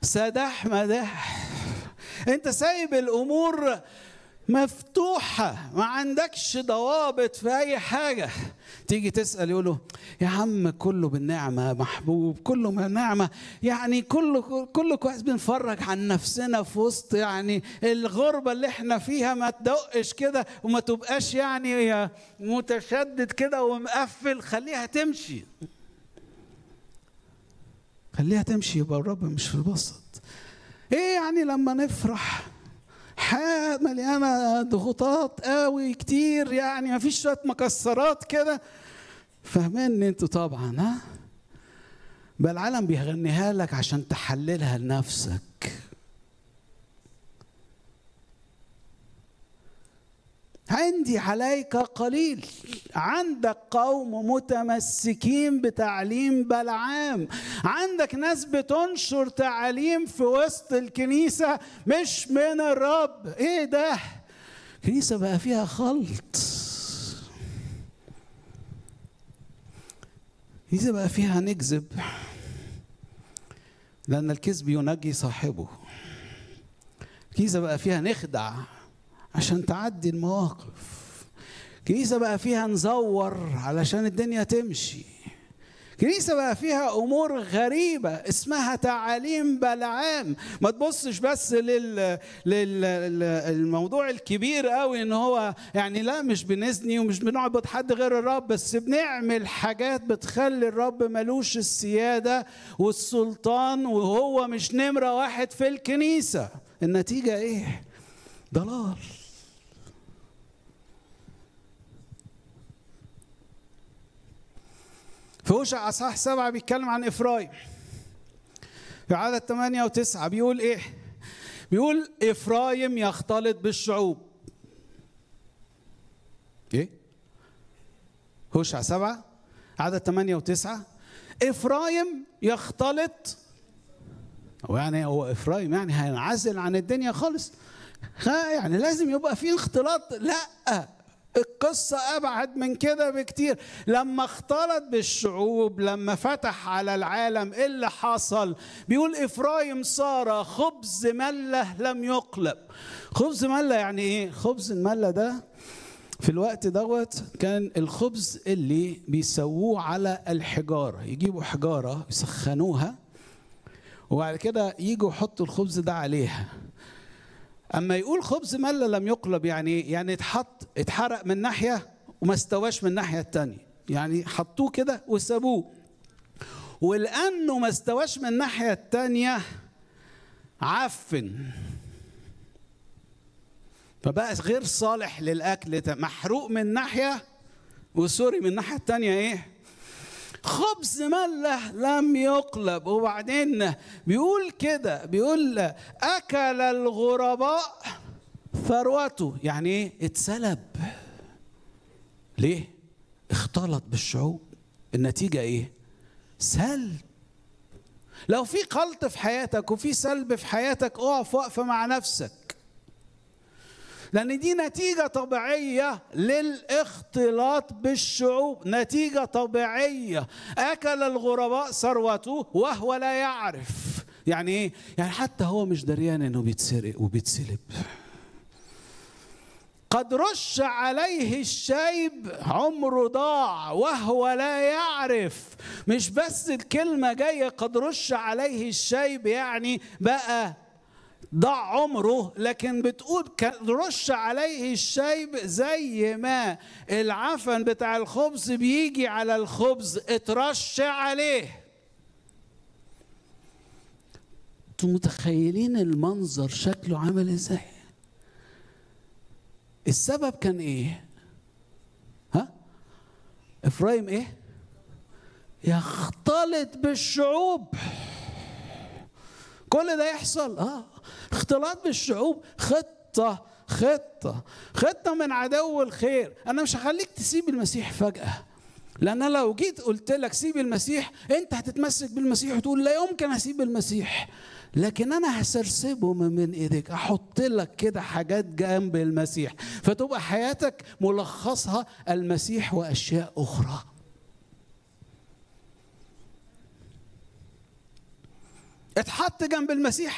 سداح مداح انت سايب الامور مفتوحة ما عندكش ضوابط في أي حاجة تيجي تسأل يقولوا يا عم كله بالنعمة يا محبوب كله بالنعمة يعني كله كله كويس بنفرج عن نفسنا في وسط يعني الغربة اللي احنا فيها ما تدقش كده وما تبقاش يعني متشدد كده ومقفل خليها تمشي خليها تمشي يبقى الرب مش في الوسط ايه يعني لما نفرح حياة مليانة ضغوطات قوي كتير يعني ما فيش شوية مكسرات كده فاهمين انتوا طبعا ها بل العالم بيغنيها لك عشان تحللها لنفسك عندي عليك قليل عندك قوم متمسكين بتعليم بلعام عندك ناس بتنشر تعاليم في وسط الكنيسة مش من الرب ايه ده كنيسة بقى فيها خلط كنيسة بقى فيها نكذب لأن الكذب ينجي صاحبه كنيسة بقى فيها نخدع عشان تعدي المواقف كنيسة بقى فيها نزور علشان الدنيا تمشي كنيسة بقى فيها أمور غريبة اسمها تعاليم بلعام ما تبصش بس لل... للموضوع الكبير قوي ان هو يعني لا مش بنزني ومش بنعبد حد غير الرب بس بنعمل حاجات بتخلي الرب ملوش السيادة والسلطان وهو مش نمرة واحد في الكنيسة النتيجة ايه ضلال في هوشع اصحاح سبعه بيتكلم عن افرايم في عدد ثمانية وتسعة بيقول ايه؟ بيقول افرايم يختلط بالشعوب ايه؟ هوشع سبعة عدد ثمانية وتسعة افرايم يختلط هو يعني هو افرايم يعني هينعزل عن الدنيا خالص يعني لازم يبقى في اختلاط لا القصة أبعد من كده بكتير لما اختلط بالشعوب لما فتح على العالم إيه اللي حصل بيقول إفرايم صار خبز ملة لم يقلب خبز ملة يعني إيه خبز الملة ده في الوقت دوت كان الخبز اللي بيسووه على الحجارة يجيبوا حجارة يسخنوها وبعد كده يجوا يحطوا الخبز ده عليها اما يقول خبز مله لم يقلب يعني يعني اتحط اتحرق من ناحيه وما استواش من الناحيه الثانيه يعني حطوه كده وسابوه ولانه ما استواش من الناحيه الثانيه عفن فبقى غير صالح للاكل محروق من ناحيه وسوري من الناحيه الثانيه ايه خبز مله لم يقلب وبعدين بيقول كده بيقول اكل الغرباء ثروته يعني ايه اتسلب ليه اختلط بالشعوب النتيجه ايه سلب لو في خلط في حياتك وفي سلب في حياتك اقف وقفه مع نفسك لأن دي نتيجة طبيعية للاختلاط بالشعوب نتيجة طبيعية أكل الغرباء ثروته وهو لا يعرف يعني إيه؟ يعني حتى هو مش دريان إنه بيتسرق وبيتسلب قد رش عليه الشيب عمره ضاع وهو لا يعرف مش بس الكلمة جاية قد رش عليه الشيب يعني بقى ضاع عمره لكن بتقول رش عليه الشيب زي ما العفن بتاع الخبز بيجي على الخبز اترش عليه انتوا متخيلين المنظر شكله عامل ازاي السبب كان ايه ها افرايم ايه يختلط بالشعوب كل ده يحصل اه اختلاط بالشعوب خطة خطة خطة من عدو الخير أنا مش هخليك تسيب المسيح فجأة لأن لو جيت قلت لك سيب المسيح أنت هتتمسك بالمسيح وتقول لا يمكن أسيب المسيح لكن أنا هسرسبه من إيديك أحط لك كده حاجات جنب المسيح فتبقى حياتك ملخصها المسيح وأشياء أخرى اتحط جنب المسيح